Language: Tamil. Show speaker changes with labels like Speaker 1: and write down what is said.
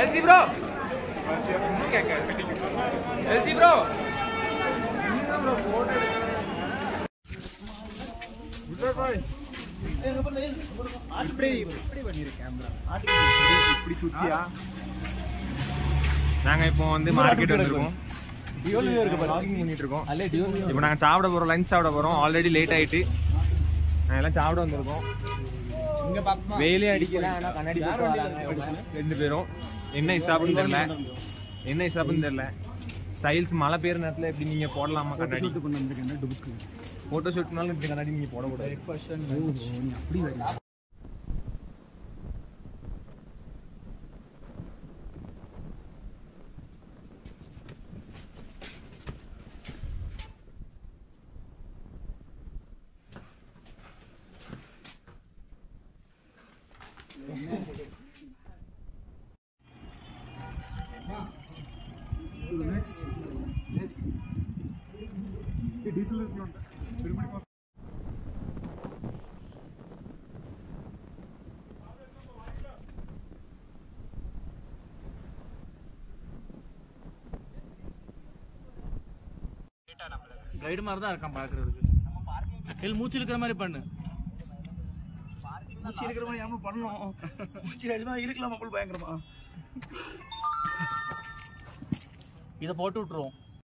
Speaker 1: எல்சி ப்ரோ எல்சி ப்ரோ
Speaker 2: இப்படி சுத்தியா
Speaker 1: நாங்க இப்போ வந்து மார்க்கெட் வந்திருக்கோம் வாக்கிங் பண்ணிட்டு இருக்கோம் இப்போ நாங்க சாப்பிட போறோம் லஞ்ச் சாப்பிட போறோம் ஆல்ரெடி லேட் ஆயிட்டு நாங்க எல்லாம் சாப்பிட வந்திருக்கோம் வெயிலே அடிக்கல ஆனா கண்ணாடி போட்டு வராங்க ரெண்டு பேரும் என்ன ஹிசாபுன்னு தெரியல என்ன ஹிசாபுன்னு தெரியல ஸ்டைல்ஸ் மழை பெய்யுற நேரத்துல எப்படி நீங்க போடலாமா கண்ணாடி
Speaker 2: கொண்டு வந்திருக்கேன் டுபுக்கு
Speaker 1: போட்டோ ஷூட்னாலும் இந்த கண்ணாடி நீங்க போடக்கூடாது
Speaker 2: அப்படி வரல டீசல் இருக்கணும்
Speaker 3: கைடு மாதிரி தான் இருக்கான் பாக்குறதுக்கு இல்லை மூச்சு இருக்கிற மாதிரி பண்ணு
Speaker 2: மூச்சு இருக்கிற மாதிரி ஏமா பண்ணணும் மூச்சு நிஜமா இருக்கலாம் மக்கள் பயங்கரமா
Speaker 3: இதை போட்டு விட்டுருவோம்